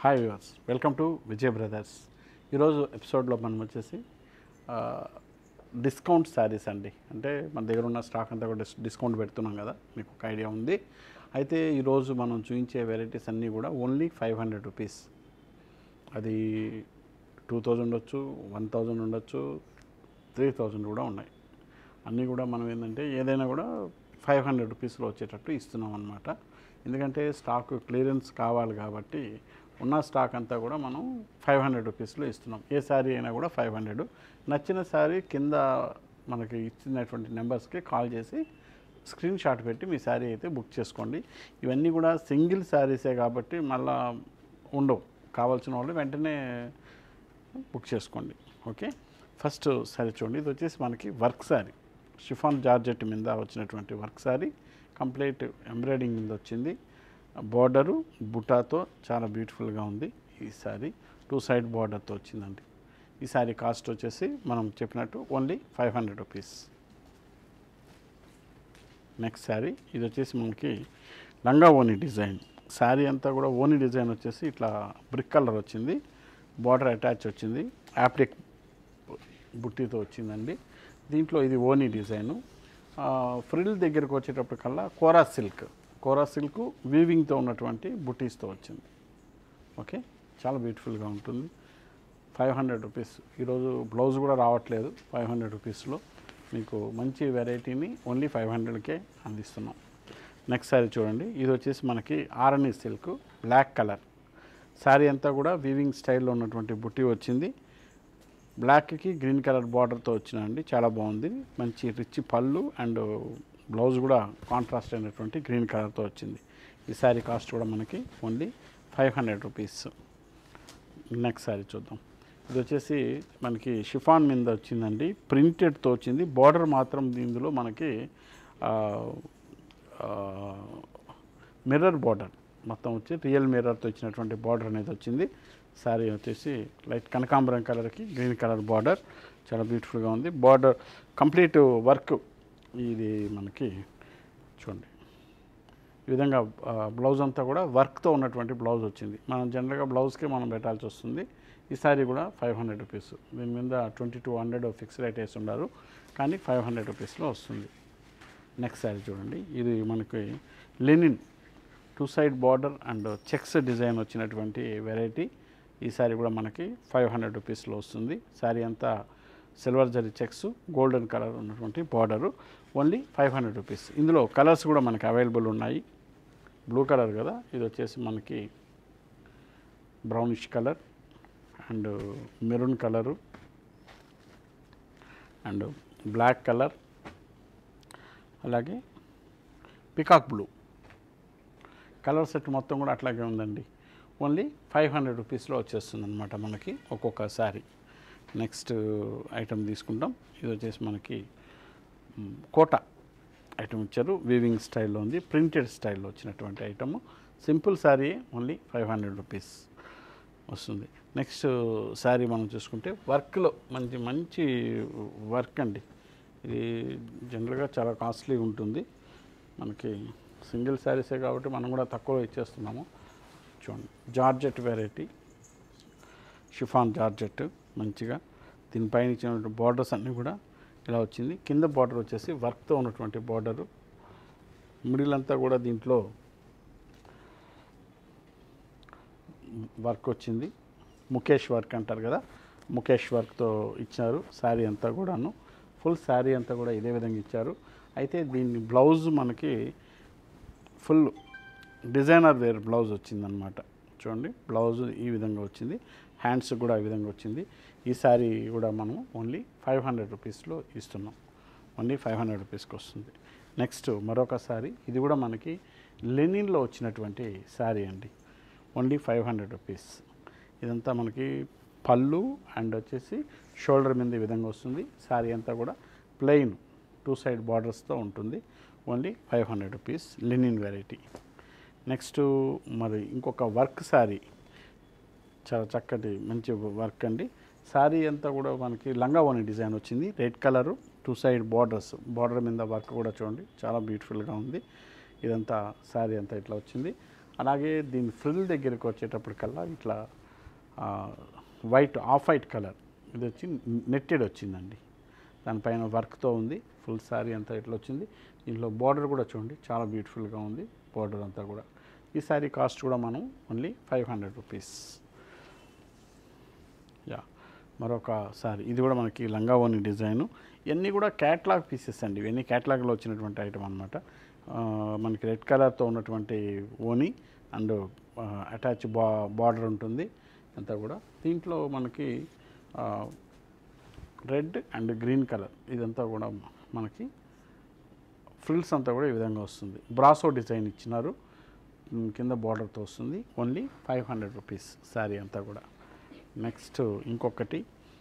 hi viewers welcome to Vijay Brothers ఈరోజు ఎపిసోడ్లో మనం వచ్చేసి ఆ, డిస్కౌంట్ శారీస్ అండి అంటే మన దగ్గర ఉన్న స్టాక్ అంతా కూడా డిస్- డిస్కౌంట్ పెడుతున్నాం కదా మీకు ఒక ఐడియా ఉంది అయితే ఈరోజు మనం చూపించే వెరైటీస్ అన్నీ కూడా ఓన్లీ ఫైవ్ హండ్రెడ్ రూపీస్ అది టూ థౌజండ్ ఉండొచ్చు వన్ థౌజండ్ ఉండొచ్చు త్రీ థౌజండ్ కూడా ఉన్నాయి అన్నీ కూడా మనం ఏంటంటే ఏదైనా కూడా ఫైవ్ హండ్రెడ్ రూపీస్లో వచ్చేటట్టు ఇస్తున్నాం అనమాట ఎందుకంటే స్టాక్ క్లియరెన్స్ కావాలి కాబట్టి ఉన్న స్టాక్ అంతా కూడా మనం ఫైవ్ హండ్రెడ్ రూపీస్లో ఇస్తున్నాం ఏ శారీ అయినా కూడా ఫైవ్ హండ్రెడ్ నచ్చిన శారీ కింద మనకి ఇచ్చినటువంటి నెంబర్స్కి కాల్ చేసి స్క్రీన్ షాట్ పెట్టి మీ శారీ అయితే బుక్ చేసుకోండి ఇవన్నీ కూడా సింగిల్ శారీసే కాబట్టి మళ్ళా ఉండవు కావాల్సిన వాళ్ళు వెంటనే బుక్ చేసుకోండి ఓకే ఫస్ట్ శారీ చూడండి ఇది వచ్చేసి మనకి వర్క్ శారీ షిఫాన్ జార్జెట్ మీద వచ్చినటువంటి వర్క్ శారీ కంప్లీట్ ఎంబ్రాయిడింగ్ మీద వచ్చింది బార్డరు బుటాతో చాలా బ్యూటిఫుల్గా ఉంది ఈ శారీ టూ సైడ్ బార్డర్తో వచ్చిందండి ఈ శారీ కాస్ట్ వచ్చేసి మనం చెప్పినట్టు only five hundred rupees next sari ఇది వచ్చేసి మనకి లంగా ఓని డిజైన్ శారీ అంతా కూడా ఓని డిజైన్ వచ్చేసి ఇట్లా బ్రిక్ కలర్ వచ్చింది బార్డర్ అటాచ్ వచ్చింది యాప్టిక్ బుట్టితో వచ్చిందండి దీంట్లో ఇది ఓని డిజైను ఫ్రిల్ దగ్గరకు వచ్చేటప్పటికల్లా కోరా సిల్క్ కోరా సిల్క్ వీవింగ్తో ఉన్నటువంటి బుటీస్తో వచ్చింది ఓకే చాలా బ్యూటిఫుల్గా ఉంటుంది ఫైవ్ హండ్రెడ్ రూపీస్ ఈరోజు బ్లౌజ్ కూడా రావట్లేదు ఫైవ్ హండ్రెడ్ రూపీస్లో మీకు మంచి వెరైటీని ఓన్లీ ఫైవ్ హండ్రెడ్కే అందిస్తున్నాం నెక్స్ట్ శారీ చూడండి ఇది వచ్చేసి మనకి Arani silk black colour sari అంతా కూడా వీవింగ్ స్టైల్లో ఉన్నటువంటి బుట్టి వచ్చింది బ్లాక్కి గ్రీన్ కలర్ బార్డర్తో వచ్చినండి చాలా బాగుంది మంచి రిచ్ పళ్ళు అండ్ బ్లౌజ్ కూడా కాంట్రాస్ట్ అయినటువంటి గ్రీన్ కలర్తో వచ్చింది ఈ శారీ కాస్ట్ కూడా మనకి only five hundred rupees next sari చూద్దాం ఇది వచ్చేసి మనకి షిఫాన్ మీద వచ్చిందండి ప్రింటెడ్తో వచ్చింది బార్డర్ మాత్రం ఇందులో మనకి మిర్రర్ బార్డర్ మొత్తం వచ్చి రియల్ మిర్రర్తో వచ్చినటువంటి బార్డర్ అనేది వచ్చింది శారీ వచ్చేసి లైట్ కనకాంబరం కలర్కి గ్రీన్ కలర్ బార్డర్ చాలా బ్యూటిఫుల్గా ఉంది బార్డర్ కంప్లీట్ వర్క్ ఇది మనకి చూడండి ఈ విధంగా ఆ, బ్లౌజ్ అంతా కూడా వర్క్తో ఉన్నటువంటి బ్లౌజ్ వచ్చింది మనం జనరల్గా బ్లౌజ్కి మనం పెట్టాల్సి వస్తుంది ఈ సారీ కూడా ఫైవ్ హండ్రెడ్ రూపీస్ దీని మీద twenty two hundred fix rate వేసి ఉన్నారు కానీ ఫైవ్ హండ్రెడ్ రూపీస్లో వస్తుంది నెక్స్ట్ శారీ చూడండి ఇది మనకి linen two side border and checks design వచ్చినటువంటి వెరైటీ ఈ శారీ కూడా మనకి ఫైవ్ హండ్రెడ్ రూపీస్లో వస్తుంది శారీ అంతా silver zari checks golden colour ఉన్నటువంటి border only five hundred rupees ఇందులో కలర్స్ కూడా మనకి అవైలబుల్ ఉన్నాయి బ్లూ కలర్ కదా ఇది వచ్చేసి మనకి brownish colour and maroon colour and black colour అలాగే పికాక్ బ్లూ కలర్ సెట్ మొత్తం కూడా అట్లాగే ఉందండి ఓన్లీ ఫైవ్ హండ్రెడ్ రూపీస్లో వచ్చేస్తుంది అనమాట మనకి ఒక్కొక్క శారీ నెక్స్ట్ ఐటమ్ తీసుకుంటాం ఇది వచ్చేసి మనకి మ్, కోట ఐటమ్ ఇచ్చారు వీవింగ్ స్టైల్లో ఉంది ప్రింటెడ్ స్టైల్లో వచ్చినటువంటి item simple sari only five hundred rupees వస్తుంది నెక్స్ట్ శారీ మనం చూసుకుంటే వర్క్లో మంచి మంచి వర్క్ అండి ఇది జనరల్గా చాలా కాస్ట్లీ ఉంటుంది మనకి సింగిల్ శారీసే కాబట్టి మనం కూడా తక్కువ ఇచ్చేస్తున్నాము చూడండి జార్జెట్ వెరైటీ షిఫాన్ జార్జెట్ మంచిగా దీనిపైన ఇచ్చినటువంటి బార్డర్స్ అన్నీ కూడా ఇలా వచ్చింది కింద బార్డర్ వచ్చేసి వర్క్తో ఉన్నటువంటి బార్డరు మిడిల్ అంతా కూడా దీంట్లో వర్క్ వచ్చింది ముఖేష్ వర్క్ అంటారు కదా ముఖేష్ వర్క్తో ఇచ్చారు శారీ అంతా కూడాను ఫుల్ శారీ అంతా కూడా ఇదే విధంగా ఇచ్చారు అయితే దీన్ని బ్లౌజ్ మనకి ఫుల్ డిజైనర్ వేర్ బ్లౌజ్ వచ్చిందనమాట చూడండి బ్లౌజ్ ఈ విధంగా వచ్చింది హ్యాండ్స్ కూడా ఈ విధంగా వచ్చింది ఈ శారీ కూడా మనం ఓన్లీ ఫైవ్ హండ్రెడ్ రూపీస్లో ఇస్తున్నాం ఓన్లీ ఫైవ్ హండ్రెడ్ రూపీస్కి వస్తుంది నెక్స్ట్ మరొక శారీ ఇది కూడా మనకి లెనిన్లో వచ్చినటువంటి శారీ అండి ఓన్లీ ఫైవ్ హండ్రెడ్ రూపీస్ ఇదంతా మనకి పళ్ళు అండ్ వచ్చేసి షోల్డర్ మీద ఈ విధంగా వస్తుంది శారీ అంతా కూడా ప్లెయిన్ టూ సైడ్ బార్డర్స్తో ఉంటుంది only five hundred rupees linen variety next మరి ఇంకొక వర్క్ శారీ చాలా చక్కటి మంచి వర్క్ అండి శారీ అంతా కూడా మనకి లంగా ఓని డిజైన్ వచ్చింది red colour two side borders border మీద వర్క్ కూడా చూడండి చాలా బ్యూటిఫుల్గా ఉంది ఇదంతా శారీ అంతా ఇట్లా వచ్చింది అలాగే దీని ఫ్రిల్ దగ్గరికి వచ్చేటప్పటికల్లా ఇట్లా ఆ, వైట్ ఆఫ్ వైట్ కలర్ ఇది వచ్చి నెట్టెడ్ వచ్చిందండి దానిపైన వర్క్తో ఉంది ఫుల్ శారీ అంతా ఇట్లా వచ్చింది దీంట్లో బార్డర్ కూడా చూడండి చాలా బ్యూటిఫుల్గా ఉంది బార్డర్ అంతా కూడా ఈ శారీ కాస్ట్ కూడా మనం only five hundred rupees yeah మరొక సారీ ఇది కూడా మనకి లంగా ఓని డిజైను ఇవన్నీ కూడా క్యాట్లాగ్ పీసెస్ అండి ఇవన్నీ క్యాట్లాగ్లో వచ్చినటువంటి ఐటమ్ అనమాట మనకి రెడ్ కలర్తో ఉన్నటువంటి ఓని అండ్ అటాచ్ బా బార్డర్ ఉంటుంది అంతా కూడా దీంట్లో మనకి రెడ్ అండ్ గ్రీన్ కలర్ ఇదంతా కూడా మనకి ఫ్రిల్స్ అంతా కూడా ఈ విధంగా వస్తుంది బ్రాసో డిజైన్ ఇచ్చినారు ఉమ్, కింద బార్డర్తో వస్తుంది only five hundred rupees sari అంతా కూడా నెక్స్ట్ ఇంకొకటి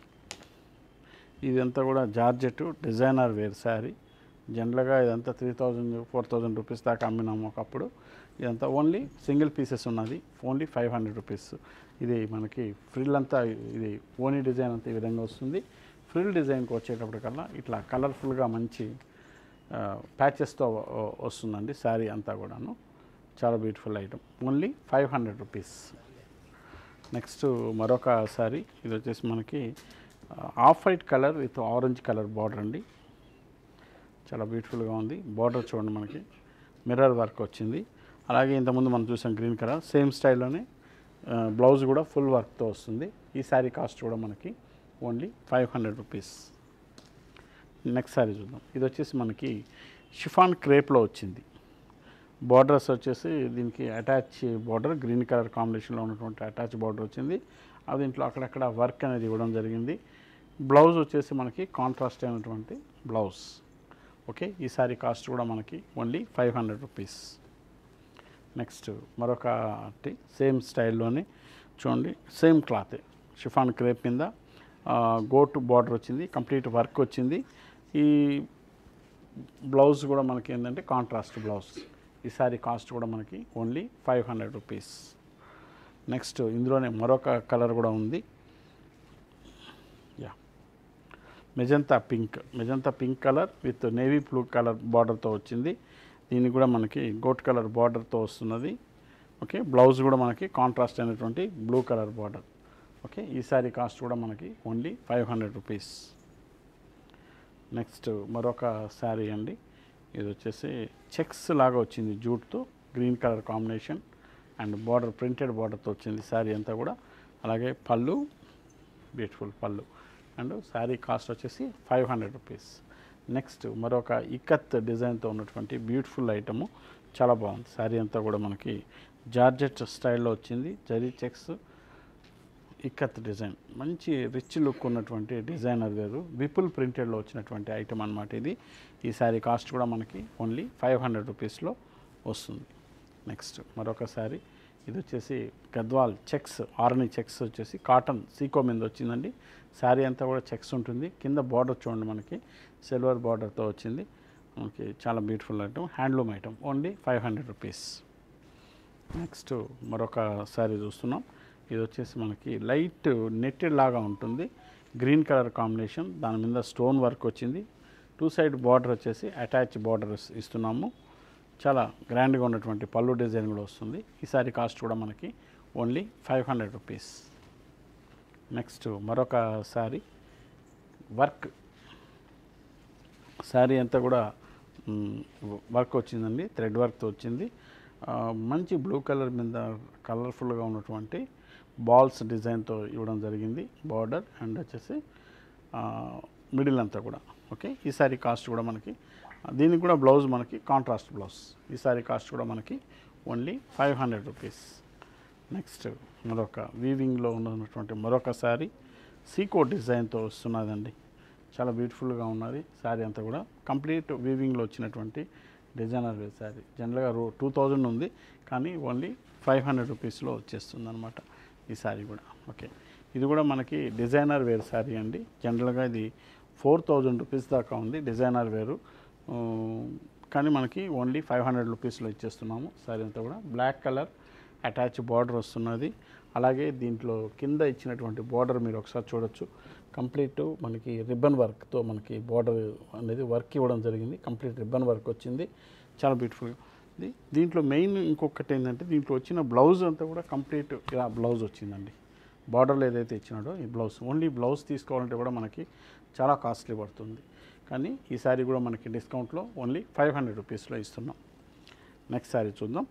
ఇదంతా కూడా జార్జెట్ డిజైనర్ వేర్ శారీ జనరల్గా ఇదంతా three thousand four thousand rupees దాకా అమ్మినాము ఒకప్పుడు ఇదంతా ఓన్లీ సింగిల్ పీసెస్ ఉన్నది ఓన్లీ ఫైవ్ హండ్రెడ్ రూపీస్ ఇది మనకి ఫ్రిల్ అంతా ఇది ఓనీ డిజైన్ అంతా ఈ విధంగా వస్తుంది ఫ్రిల్ డిజైన్కి వచ్చేటప్పటికల్లా ఇట్లా కలర్ఫుల్గా మంచి ప్యాచెస్తో వస్తుందండి శారీ అంతా కూడాను చాలా beautiful item only five hundred rupees next మరొక శారీ ఇది వచ్చేసి మనకి off white colour with orange colour border అండి చాలా బ్యూటిఫుల్గా ఉంది బార్డర్ చూడండి మనకి మిర్రర్ వర్క్ వచ్చింది అలాగే ఇంతకుముందు మనం చూసాం గ్రీన్ కలర్ సేమ్ స్టైల్లోనే బ్లౌజ్ కూడా ఫుల్ వర్క్తో వస్తుంది ఈ శారీ కాస్ట్ కూడా మనకి only five hundred rupees next sari చూద్దాం ఇది వచ్చేసి మనకి షిఫాన్ క్రేప్లో వచ్చింది బార్డర్స్ వచ్చేసి దీనికి అటాచ్ బార్డర్ గ్రీన్ కలర్ కాంబినేషన్లో ఉన్నటువంటి అటాచ్ బార్డర్ వచ్చింది అది దీంట్లో అక్కడక్కడ వర్క్ అనేది ఇవ్వడం జరిగింది బ్లౌజ్ వచ్చేసి మనకి కాంట్రాస్ట్ అయినటువంటి బ్లౌజ్ ఓకే ఈ సారీ కాస్ట్ కూడా మనకి only five hundred rupees next మరొకటి సేమ్ స్టైల్లోనే చూడండి సేమ్ క్లాత్ షిఫాన్ క్రేప్ మీద గోట్ బార్డర్ వచ్చింది కంప్లీట్ వర్క్ వచ్చింది ఈ బ్లౌజ్ కూడా మనకి ఏంటంటే కాంట్రాస్ట్ బ్లౌజ్ ఈ సారీ కాస్ట్ కూడా మనకి only five hundred rupees next ఇందులోనే మరొక కలర్ కూడా ఉంది yeah magenta pink magenta pink colour with navy blue colour బార్డర్తో వచ్చింది దీనికి కూడా మనకి గోట్ కలర్ బార్డర్తో వస్తున్నది ఓకే బ్లౌజ్ కూడా మనకి కాంట్రాస్ట్ అయినటువంటి బ్లూ కలర్ బార్డర్ ఓకే ఈ సారీ కాస్ట్ కూడా మనకి only five hundred rupees next మరొక శారీ అండి ఇది వచ్చేసి చెక్స్ లాగా వచ్చింది జూట్తో green colour combination and border printed బార్డర్తో వచ్చింది శారీ అంతా కూడా అలాగే పళ్ళు బ్యూటిఫుల్ పళ్ళు అండ్ శారీ కాస్ట్ వచ్చేసి ఫైవ్ హండ్రెడ్ రూపీస్ నెక్స్ట్ మరొక ఇకత్ డిజైన్తో ఉన్నటువంటి బ్యూటిఫుల్ ఐటము చాలా బాగుంది శారీ అంతా కూడా మనకి జార్జెట్ స్టైల్లో వచ్చింది జరీ చెక్స్ ఇక్కత్ డిజైన్ మంచి రిచ్ లుక్ ఉన్నటువంటి డిజైనర్ వేరు విపుల్ ప్రింటెడ్లో వచ్చినటువంటి ఐటమ్ అనమాట ఇది ఈ శారీ కాస్ట్ కూడా మనకి ఓన్లీ ఫైవ్ హండ్రెడ్ రూపీస్లో వస్తుంది నెక్స్ట్ మరొక శారీ ఇది వచ్చేసి గద్వాల్ చెక్స్ ఆర్ని చెక్స్ వచ్చేసి కాటన్ సీకో మీద వచ్చిందండి శారీ అంతా కూడా చెక్స్ ఉంటుంది కింద బార్డర్ చూడండి మనకి సిల్వర్ బార్డర్తో వచ్చింది మనకి చాలా beautiful item handloom item only five hundred rupees next మరొక శారీ చూస్తున్నాం ఇది వచ్చేసి మనకి లైట్ నెట్టెడ్ లాగా ఉంటుంది గ్రీన్ కలర్ కాంబినేషన్ దాని మీద స్టోన్ వర్క్ వచ్చింది టూ సైడ్ బార్డర్ వచ్చేసి అటాచ్ బార్డర్ ఇస్తున్నాము చాలా గ్రాండ్గా ఉన్నటువంటి పళ్ళు డిజైన్ కూడా వస్తుంది ఈ సారీ కాస్ట్ కూడా మనకి only five hundred rupees next మరొక శారీ వర్క్ శారీ అంతా కూడా మ్, వర్క్ వచ్చిందండి థ్రెడ్ వర్క్తో వచ్చింది ఆ, మంచి బ్లూ కలర్ మీద కలర్ఫుల్గా ఉన్నటువంటి బాల్స్ డిజైన్తో ఇవ్వడం జరిగింది బార్డర్ అండ్ వచ్చేసి మిడిల్ అంతా కూడా ఓకే ఈ సారీ కాస్ట్ కూడా మనకి దీనికి కూడా బ్లౌజ్ మనకి కాంట్రాస్ట్ బ్లౌజ్ ఈ సారీ కాస్ట్ కూడా మనకి only five hundred rupees next మరొక వీవింగ్లో ఉన్నటువంటి మరొక శారీ సీకో డిజైన్తో వస్తున్నదండి చాలా బ్యూటిఫుల్గా ఉన్నది శారీ అంతా కూడా కంప్లీట్ వీవింగ్లో వచ్చినటువంటి డిజైనర్ వేర్ శారీ జనరల్గా రో టూ థౌజండ్ ఉంది కానీ ఓన్లీ ఫైవ్ హండ్రెడ్ రూపీస్లో వచ్చేస్తుంది అనమాట ఈ శారీ కూడా ఓకే ఇది కూడా మనకి డిజైనర్ వేర్ శారీ అండి జనరల్గా ఇది ఫోర్ థౌజండ్ రూపీస్ దాకా ఉంది డిజైనర్ వేరు ఆ, కానీ మనకి ఓన్లీ ఫైవ్ హండ్రెడ్ రూపీస్లో ఇచ్చేస్తున్నాము శారీ అంతా కూడా బ్లాక్ కలర్ అటాచ్ బార్డర్ వస్తున్నది అలాగే దీంట్లో కింద ఇచ్చినటువంటి బార్డర్ మీరు ఒకసారి చూడొచ్చు కంప్లీట్ మనకి రిబ్బన్ వర్క్తో మనకి బార్డర్ అనేది వర్క్ ఇవ్వడం జరిగింది కంప్లీట్ రిబ్బన్ వర్క్ వచ్చింది చాలా బ్యూటిఫుల్గా ఇది- దీంట్లో మెయిన్ ఇంకొకటి ఏంటంటే దీంట్లో వచ్చిన బ్లౌజ్ అంతా కూడా కంప్లీట్ ఇలా బ్లౌజ్ వచ్చిందండి బార్డర్లో ఏదైతే ఇచ్చినాడో ఈ బ్లౌజ్ ఓన్లీ బ్లౌజ్ తీసుకోవాలంటే కూడా మనకి చాలా కాస్ట్లీ పడుతుంది కానీ ఈ శారీ కూడా మనకి డిస్కౌంట్లో ఓన్లీ ఫైవ్ హండ్రెడ్ రూపీస్లో ఇస్తున్నాం నెక్స్ట్ శారీ చూద్దాం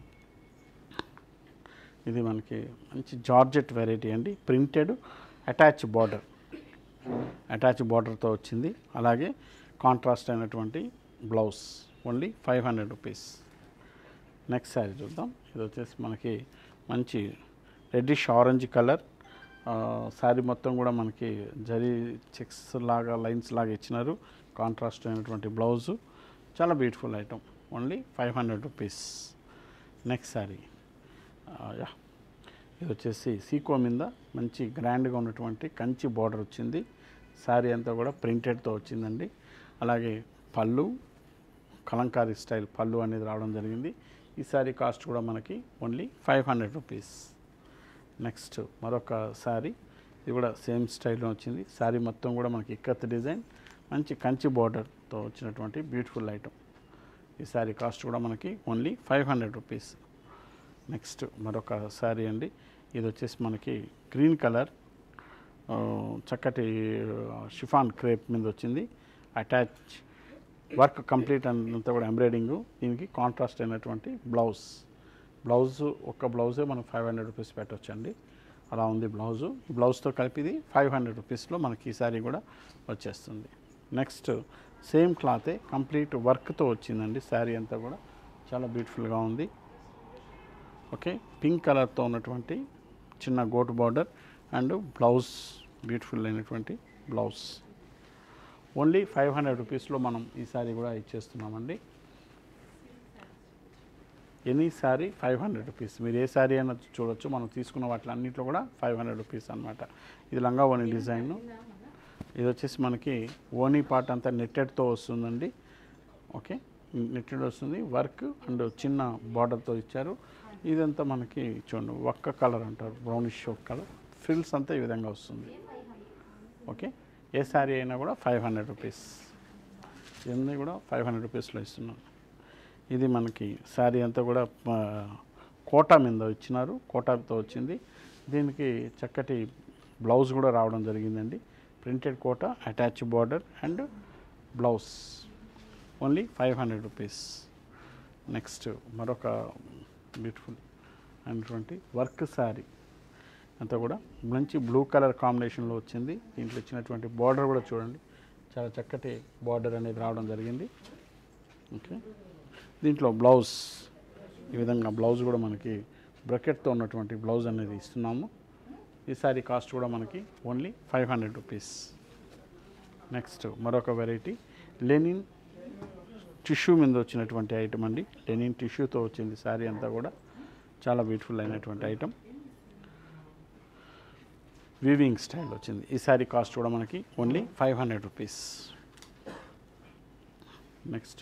ఇది మనకి మంచి జార్జెట్ వెరైటీ అండి ప్రింటెడ్ అటాచ్ బార్డర్ అటాచ్ బార్డర్తో వచ్చింది అలాగే కాంట్రాస్ట్ అయినటువంటి blouse only five hundred rupees next sari చూద్దాం ఇది వచ్చేసి మనకి మంచి రెడ్డిష్ ఆరెంజ్ కలర్ శారీ మొత్తం కూడా మనకి జరీ చెక్స్ లాగా లైన్స్ లాగా ఇచ్చినారు కాంట్రాస్ట్ అయినటువంటి బ్లౌజు చాలా beautiful item only five hundred rupees next sari yeah ఇది వచ్చేసి సీకో మీద మంచి గ్రాండ్గా ఉన్నటువంటి కంచి బార్డర్ వచ్చింది శారీ అంతా కూడా ప్రింటెడ్తో వచ్చిందండి అలాగే పళ్ళు కలంకారీ స్టైల్ పళ్ళు అనేది రావడం జరిగింది ఈ శారీ కాస్ట్ కూడా మనకి only five hundred rupees next మరొక శారీ ఇది కూడా సేమ్ స్టైల్లో వచ్చింది శారీ మొత్తం కూడా మనకి ఇక్కత్ డిజైన్ మంచి కంచి బార్డర్తో వచ్చినటువంటి బ్యూటిఫుల్ ఐటమ్ ఈ శారీ కాస్ట్ కూడా మనకి only five hundred rupees next మరొక శారీ అండి ఇది వచ్చేసి మనకి గ్రీన్ కలర్ ఆ, చక్కటి షిఫాన్ క్రేప్ మీద వచ్చింది అటాచ్ వర్క్ కంప్లీట్ అంతా కూడా ఎంబ్రాయిడింగ్ దీనికి కాంట్రాస్ట్ అయినటువంటి బ్లౌజ్ బ్లౌజ్ ఒక్క బ్లౌజే మనం ఫైవ్ హండ్రెడ్ రూపీస్ పెట్టవచ్చండి అలా ఉంది బ్లౌజు ఈ బ్లౌజ్తో కలిపి ఇది ఫైవ్ హండ్రెడ్ రూపీస్లో మనకి ఈ శారీ కూడా వచ్చేస్తుంది నెక్స్ట్ సేమ్ క్లాతే కంప్లీట్ వర్క్తో వచ్చిందండి శారీ అంతా కూడా చాలా బ్యూటిఫుల్గా ఉంది ఓకే పింక్ కలర్తో ఉన్నటువంటి చిన్న గోటు బార్డర్ అండ్ బ్లౌజ్ బ్యూటిఫుల్ అయినటువంటి బ్లౌజ్ ఓన్లీ ఫైవ్ హండ్రెడ్ రూపీస్లో మనం ఈ శారీ కూడా ఇచ్చేస్తున్నామండి any sari five hundred rupees మీరు ఏ శారీ అయినా చూడొచ్చు మనం తీసుకున్న వాటి అన్నింటిలో కూడా ఫైవ్ హండ్రెడ్ రూపీస్ అనమాట ఇది లంగా ఓని డిజైన్ ఇది వచ్చేసి మనకి ఓనీ పార్ట్ అంతా నెట్టెడ్తో వస్తుందండి ఓకే నెట్టెడ్ వస్తుంది వర్క్ అండ్ చిన్న బార్డర్తో ఇచ్చారు ఇదంతా మనకి చూడండి ఒక్క కలర్ అంటారు బ్రౌనిష్ కలర్ ఫ్రిల్స్ అంతా ఈ విధంగా వస్తుంది ఓకే ఏ శారీ అయినా కూడా ఫైవ్ హండ్రెడ్ రూపీస్ ఇవన్నీ కూడా ఫైవ్ హండ్రెడ్ రూపీస్లో ఇస్తున్నాను ఇది మనకి శారీ అంతా కూడా ఆ, కోటా మీద ఇచ్చినారు కోటాతో వచ్చింది దీనికి చక్కటి బ్లౌజ్ కూడా రావడం జరిగిందండి printed Kota attach border and blouse only five hundred rupees next మరొక బ్యూటిఫుల్ అయినటువంటి వర్క్ శారీ అంతా కూడా మంచి బ్లూ కలర్ కాంబినేషన్లో వచ్చింది దీంట్లో ఇచ్చినటువంటి బార్డర్ కూడా చూడండి చాలా చక్కటి బార్డర్ అనేది రావడం జరిగింది ఓకే దీంట్లో బ్లౌజ్ ఈ విధంగా బ్లౌజ్ కూడా మనకి బ్రకెట్తో ఉన్నటువంటి బ్లౌజ్ అనేది ఇస్తున్నాము ఈ సారీ కాస్ట్ కూడా మనకి only five hundred rupees next మరొక వెరైటీ లెనిన్ టిష్యూ మీద వచ్చినటువంటి ఐటమ్ అండి లెనిన్ టిష్యూతో వచ్చింది శారీ అంతా కూడా చాలా బ్యూటిఫుల్ అయినటువంటి ఐటమ్ వీవింగ్ స్టైల్ వచ్చింది ఈ శారీ కాస్ట్ కూడా మనకి only five hundred rupees next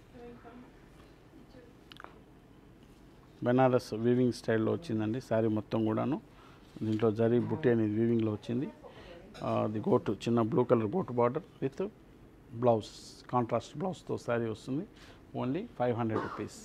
Banaras weaving స్టైల్లో వచ్చిందండి శారీ మొత్తం కూడాను దీంట్లో జరీ బుట్టి అనేది వీవింగ్లో వచ్చింది ఆ, అది గోటు చిన్న బ్లూ కలర్ గోటు బార్డర్ విత్ బ్లౌజ్ కాంట్రాస్ట్ బ్లౌజ్తో శారీ వస్తుంది ఓన్లీ ఫైవ్ హండ్రెడ్ రూపీస్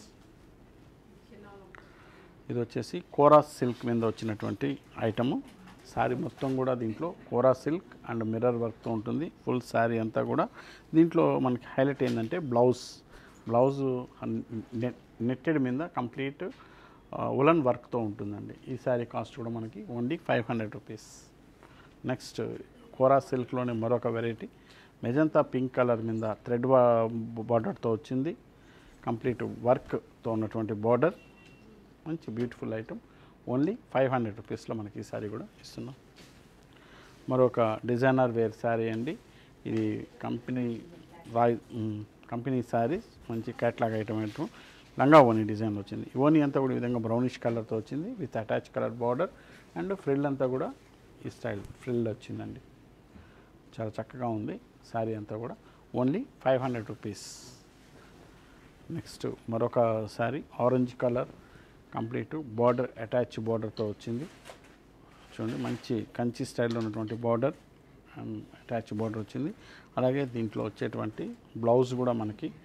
ఇది వచ్చేసి కోరా సిల్క్ మీద వచ్చినటువంటి ఐటము శారీ మొత్తం కూడా దీంట్లో కోరా సిల్క్ అండ్ మిర్రర్ వర్క్తో ఉంటుంది ఫుల్ శారీ అంతా కూడా దీంట్లో మనకి హైలైట్ ఏంటంటే బ్లౌజ్ బ్లౌజ్ నెట్టెడ్ మీద కంప్లీట్ ఉలన్ వర్క్తో ఉంటుందండి ఈ శారీ కాస్ట్ కూడా మనకి only five hundred rupees next kora సిల్క్లోనే మరొక వెరైటీ మెజంతా పింక్ కలర్ మీద థ్రెడ్ బార్డర్తో వచ్చింది కంప్లీట్ వర్క్తో ఉన్నటువంటి బార్డర్ మంచి beautiful item only five hundred రూపీస్లో మనకి ఈ శారీ కూడా ఇస్తున్నాం మరొక డిజైనర్ వేర్ శారీ అండి ఇది కంపెనీ రాయ్ మ్, కంపెనీ శారీస్ మంచి క్యాట్లాగ్ ఐటమ్ ఐటమ్ లంగా ఓని డిజైన్ వచ్చింది ఈ ఓని అంతా కూడా ఈ విధంగా బ్రౌనిష్ కలర్తో వచ్చింది with attach colour border and frill అంతా కూడా ఈ స్టైల్ ఫ్రిల్ వచ్చిందండి చాలా చక్కగా ఉంది శారీ అంతా కూడా only five hundred rupees next మరొక sari orange colour complete border attach బార్డర్తో వచ్చింది చూడండి మంచి కంచి స్టైల్లో ఉన్నటువంటి బార్డర్ అటాచ్ బార్డర్ వచ్చింది అలాగే దీంట్లో వచ్చేటువంటి బ్లౌజ్ కూడా మనకి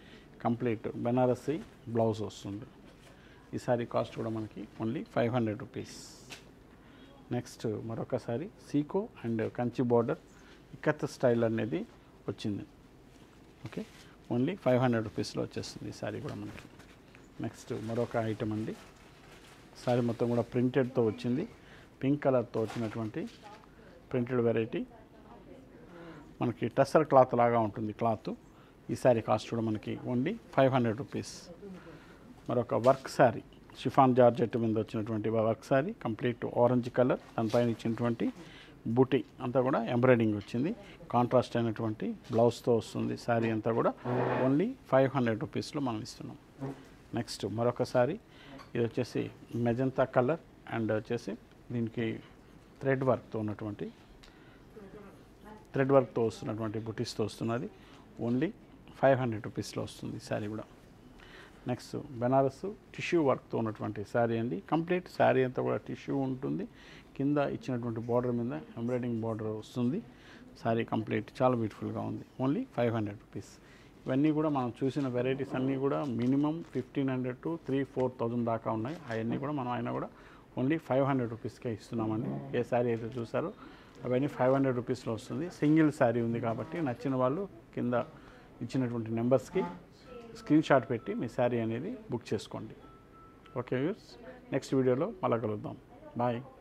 కంప్లీట్ బెనారసి బ్లౌజ్ వస్తుంది ఈ సారీ కాస్ట్ కూడా మనకి only five hundred rupees next మరొక సారీ సీకో and Kanchi border ikat style అనేది వచ్చింది ఓకే ఓన్లీ ఫైవ్ హండ్రెడ్ రూపీస్లో వచ్చేస్తుంది ఈ సారీ కూడా మనకి నెక్స్ట్ మరొక ఐటమ్ అండి సారీ మొత్తం కూడా ప్రింటెడ్తో వచ్చింది పింక్ కలర్తో వచ్చినటువంటి ప్రింటెడ్ వెరైటీ మనకి టస్సర్ క్లాత్ లాగా ఉంటుంది క్లాత్ ఈ శారీ కాస్ట్ కూడా మనకి ఓన్లీ ఫైవ్ హండ్రెడ్ రూపీస్ మరొక వర్క్ శారీ షిఫాన్ జార్జెట్ మీద వచ్చినటువంటి work sari complete orange colour దానిపైన ఇచ్చినటువంటి బుటీ అంతా కూడా ఎంబ్రాయిడింగ్ వచ్చింది కాంట్రాస్ట్ అయినటువంటి బ్లౌజ్తో వస్తుంది శారీ అంతా కూడా ఓన్లీ ఫైవ్ హండ్రెడ్ రూపీస్లో మనం ఇస్తున్నాం నెక్స్ట్ మరొక శారీ ఇది వచ్చేసి మెజంతా కలర్ అండ్ వచ్చేసి దీనికి థ్రెడ్ వర్క్తో ఉన్నటువంటి థ్రెడ్ వర్క్తో వస్తున్నటువంటి బుటీస్తో వస్తున్నది ఓన్లీ ఫైవ్ హండ్రెడ్ రూపీస్లో వస్తుంది శారీ కూడా నెక్స్ట్ బెనారస్ టిష్యూ వర్క్తో ఉన్నటువంటి శారీ అండి కంప్లీట్ శారీ అంతా కూడా టిష్యూ ఉంటుంది కింద ఇచ్చినటువంటి బార్డర్ మీద ఎంబ్రాయిడింగ్ బార్డర్ వస్తుంది శారీ కంప్లీట్ చాలా బ్యూటిఫుల్గా ఉంది ఓన్లీ ఫైవ్ హండ్రెడ్ రూపీస్ ఇవన్నీ కూడా మనం చూసిన వెరైటీస్ అన్నీ కూడా minimum fifteen hundred to three four thousand దాకా ఉన్నాయి అవన్నీ కూడా మనం అయినా కూడా ఓన్లీ ఫైవ్ హండ్రెడ్ రూపీస్కే ఇస్తున్నామండి ఏ శారీ అయితే చూసారో అవన్నీ ఫైవ్ హండ్రెడ్ రూపీస్లో వస్తుంది సింగిల్ శారీ ఉంది కాబట్టి నచ్చిన వాళ్ళు కింద ఇచ్చినటువంటి నెంబర్స్కి స్క్రీన్ షాట్ పెట్టి మీ శారీ అనేది బుక్ చేసుకోండి ఓకే యూస్ నెక్స్ట్ వీడియోలో మళ్ళా కలుద్దాం బాయ్